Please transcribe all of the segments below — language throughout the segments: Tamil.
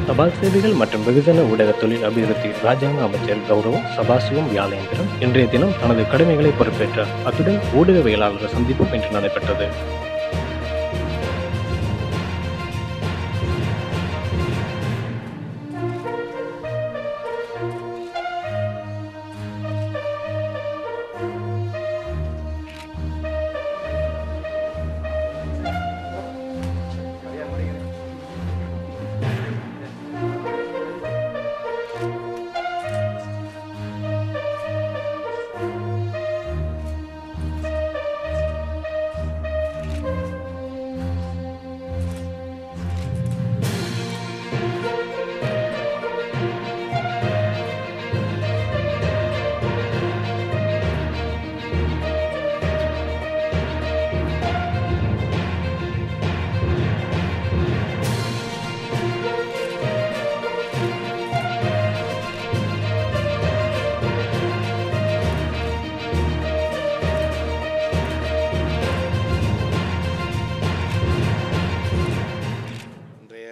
தபால் சேவைகள் மற்றும் வெகுஜன ஊடக தொழில் அபிவிருத்தி ராஜாங்க அமைச்சர் கௌரவ சபாசிவம் வியாழேந்திரன் இன்றைய தினம் தனது கடமைகளை பொறுப்பேற்றார் அத்துடன் ஊடகவியலாளர் சந்திப்பும் இன்று நடைபெற்றது இன்றைய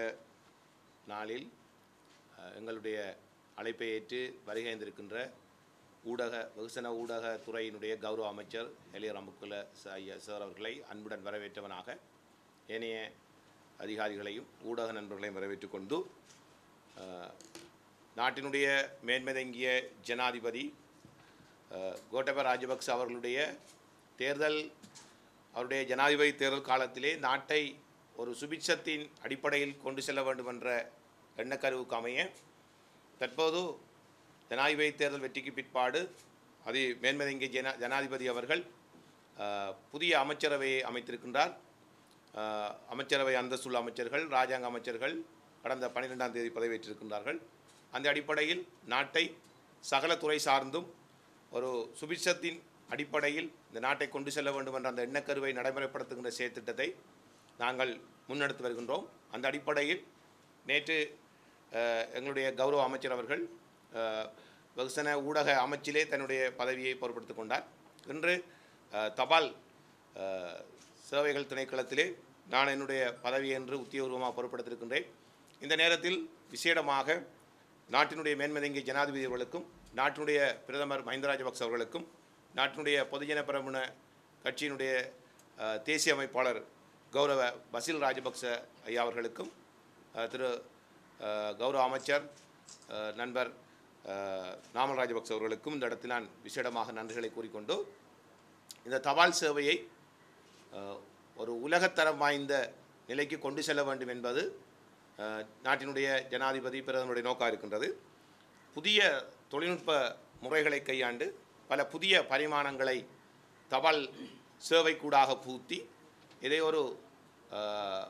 நாளில் அஹ், எங்களுடைய அழைப்பை ஏற்று வருகை இருந்திருக்கின்ற ஊடக வெகுசன ஊடக துறையினுடைய கௌரவ அமைச்சர் எளிய ரம்புக்குல ஐயா சார் அவர்களை அன்புடன் வரவேற்றவனாக ஏனைய அதிகாரிகளையும் ஊடக நண்பர்களையும் வரவேற்றுக் கொண்டு அஹ், நாட்டினுடைய மேன்மதங்கிய ஜனாதிபதி அஹ், கோட்டபய ராஜபக்ச அவர்களுடைய தேர்தல் அவருடைய ஜனாதிபதி தேர்தல் காலத்திலே நாட்டை ஒரு சுபிட்சத்தின் அடிப்படையில் கொண்டு செல்ல வேண்டும் என்ற எண்ணக்கருவுக்கு அமைய தற்போது ஜனாதிபதி தேர்தல் வெற்றிக்கு பிற்பாடு அது மேன்மதங்கிய ஜனா ஜனாதிபதி அவர்கள் அஹ், புதிய அமைச்சரவையை அமைத்திருக்கின்றார் அஹ், அமைச்சரவை அந்தஸ்துள்ள அமைச்சர்கள் ராஜாங்க அமைச்சர்கள் கடந்த பன்னிரெண்டாம் தேதி பதவியேற்றிருக்கின்றார்கள் அந்த அடிப்படையில் நாட்டை சகல துறை சார்ந்தும் ஒரு சுபிட்சத்தின் அடிப்படையில் இந்த நாட்டை கொண்டு செல்ல வேண்டும் என்ற அந்த எண்ணக்கருவை நடைமுறைப்படுத்துகின்ற செயற்திட்டத்தை நாங்கள் முன்னெடுத்து வருகின்றோம் அந்த அடிப்படையில் நேற்று அஹ், எங்களுடைய கௌரவ அமைச்சர் அவர்கள் அஹ், வெகுசன ஊடக அமைச்சிலே தன்னுடைய பதவியை பொறுப்படுத்திக் கொண்டார் இன்று அஹ், தபால் அஹ், சேவைகள் திணைக்களத்திலே நான் என்னுடைய பதவி என்று உத்தியோகபூர்வமாக பொறுப்படுத்திருக்கின்றேன் இந்த நேரத்தில் விசேடமாக நாட்டினுடைய மேன்மதங்கிய ஜனாதிபதி அவர்களுக்கும் நாட்டினுடைய பிரதமர் மஹிந்த ராஜபக்ச அவர்களுக்கும் நாட்டினுடைய பொதுஜன பிரமுன கட்சியினுடைய அஹ், தேசிய அமைப்பாளர் கௌரவ பசில் ராஜபக்ச ஐயா அவர்களுக்கும் அஹ், திரு அஹ், கௌரவ அமைச்சர் அஹ், நண்பர் அஹ், நாமல் ராஜபக்ச அவர்களுக்கும் இந்த இடத்தில் நான் விசேடமாக நன்றிகளை கூறிக்கொண்டு இந்த தபால் சேவையை அஹ், ஒரு உலகத்தரம் வாய்ந்த நிலைக்கு கொண்டு செல்ல வேண்டும் என்பது அஹ், நாட்டினுடைய ஜனாதிபதி பிரதமருடைய நோக்காக இருக்கின்றது புதிய தொழில்நுட்ப முறைகளை கையாண்டு பல புதிய பரிமாணங்களை தபால் சேவைக்கூடாக பூத்தி இதை ஒரு அஹ்,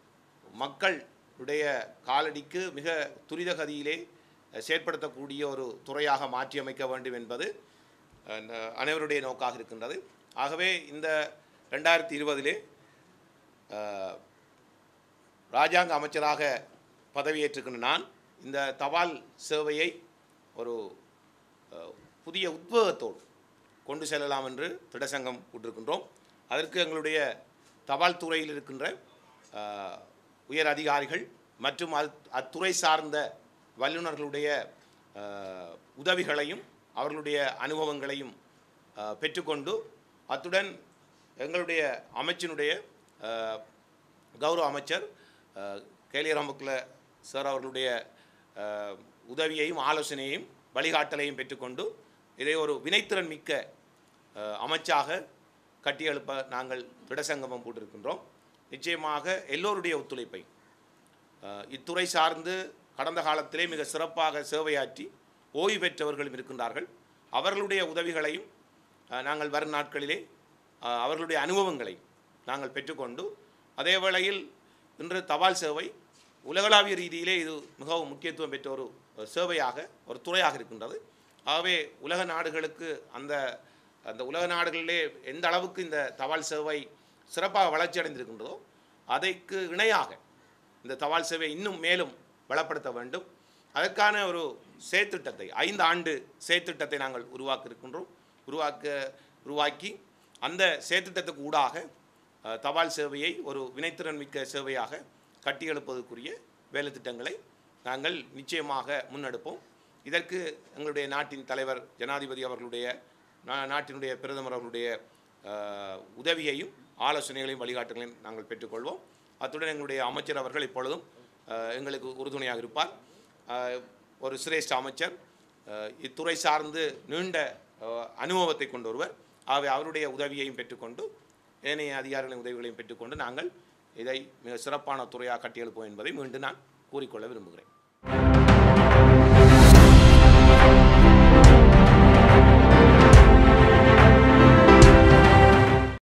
மக்களுடைய காலடிக்கு மிக துரித கதியிலே அஹ், செயற்படுத்தக்கூடிய ஒரு துறையாக மாற்றியமைக்க வேண்டும் என்பது அஹ், ந- அனைவருடைய நோக்காக இருக்கின்றது ஆகவே இந்த ரெண்டாயிரத்தி இருபதிலே ராஜாங்க அமைச்சராக பதவியேற்றுக்கின்ற நான் இந்த தபால் சேவையை ஒரு அஹ், புதிய உத்வேகத்தோடு கொண்டு செல்லலாம் என்று திடசங்கம் விட்டிருக்கின்றோம் அதற்கு எங்களுடைய தபால் துறையில் இருக்கின்ற அஹ், உயர் அதிகாரிகள் மற்றும் அது அத்துறை சார்ந்த வல்லுநர்களுடைய அஹ், உதவிகளையும் அவர்களுடைய அனுபவங்களையும் அஹ், பெற்றுக்கொண்டு அத்துடன் எங்களுடைய அமைச்சினுடைய அஹ், கௌரவ அமைச்சர் அஹ், கேலிய ராமக்குல சார் அவர்களுடைய அஹ், உதவியையும் ஆலோசனையையும் வழிகாட்டலையும் பெற்றுக்கொண்டு இதை ஒரு வினைத்திறன் மிக்க அஹ், அமைச்சாக கட்டியெழுப்ப நாங்கள் திடசங்கமம் போட்டிருக்கின்றோம் நிச்சயமாக எல்லோருடைய ஒத்துழைப்பை அஹ், இத்துறை சார்ந்து கடந்த காலத்திலே மிக சிறப்பாக சேவையாற்றி ஓய்வு பெற்றவர்களும் இருக்கின்றார்கள் அவர்களுடைய உதவிகளையும் அஹ், நாங்கள் வரும் நாட்களிலே அஹ், அவர்களுடைய அனுபவங்களை நாங்கள் பெற்றுக்கொண்டு அதே வேளையில் இன்று தபால் சேவை உலகளாவிய ரீதியிலே இது மிகவும் முக்கியத்துவம் பெற்ற ஒரு ஒரு சேவையாக ஒரு துறையாக இருக்கின்றது ஆகவே உலக நாடுகளுக்கு அந்த அந்த உலக நாடுகளிலே எந்த அளவுக்கு இந்த தபால் சேவை சிறப்பாக வளர்ச்சி அடைந்திருக்கின்றதோ அதைக்கு இணையாக இந்த தபால் சேவை இன்னும் மேலும் வளப்படுத்த வேண்டும் அதற்கான ஒரு செயற்திட்டத்தை ஐந்து ஆண்டு செயற்திட்டத்தை நாங்கள் உருவாக்க இருக்கின்றோம் உருவாக்க உருவாக்கி அந்த செயற்திட்டத்துக்கு ஊடாக அஹ், தபால் சேவையை ஒரு வினைத்திறன் மிக்க சேவையாக கட்டியெழுப்பதற்குரிய வேலை திட்டங்களை நாங்கள் நிச்சயமாக முன்னெடுப்போம் இதற்கு எங்களுடைய நாட்டின் தலைவர் ஜனாதிபதி அவர்களுடைய நா- நாட்டினுடைய பிரதமர் அவர்களுடைய அஹ், உதவியையும் ஆலோசனைகளையும் வழிகாட்டுகளையும் நாங்கள் பெற்றுக்கொள்வோம் அத்துடன் எங்களுடைய அமைச்சர் அவர்கள் இப்பொழுதும் அஹ், எங்களுக்கு உறுதுணையாக இருப்பார் அஹ், ஒரு சிரேஷ்ட அமைச்சர் அஹ், இத்துறை சார்ந்து நீண்ட அஹ், அனுபவத்தை கொண்டு ஒருவர் ஆகவே அவருடைய உதவியையும் பெற்றுக்கொண்டு ஏனைய அதிகாரிகளின் உதவிகளையும் பெற்றுக்கொண்டு நாங்கள் இதை மிக சிறப்பான துறையாக கட்டியெழுப்போம் என்பதை மீண்டும் நான் கூறிக்கொள்ள விரும்புகிறேன்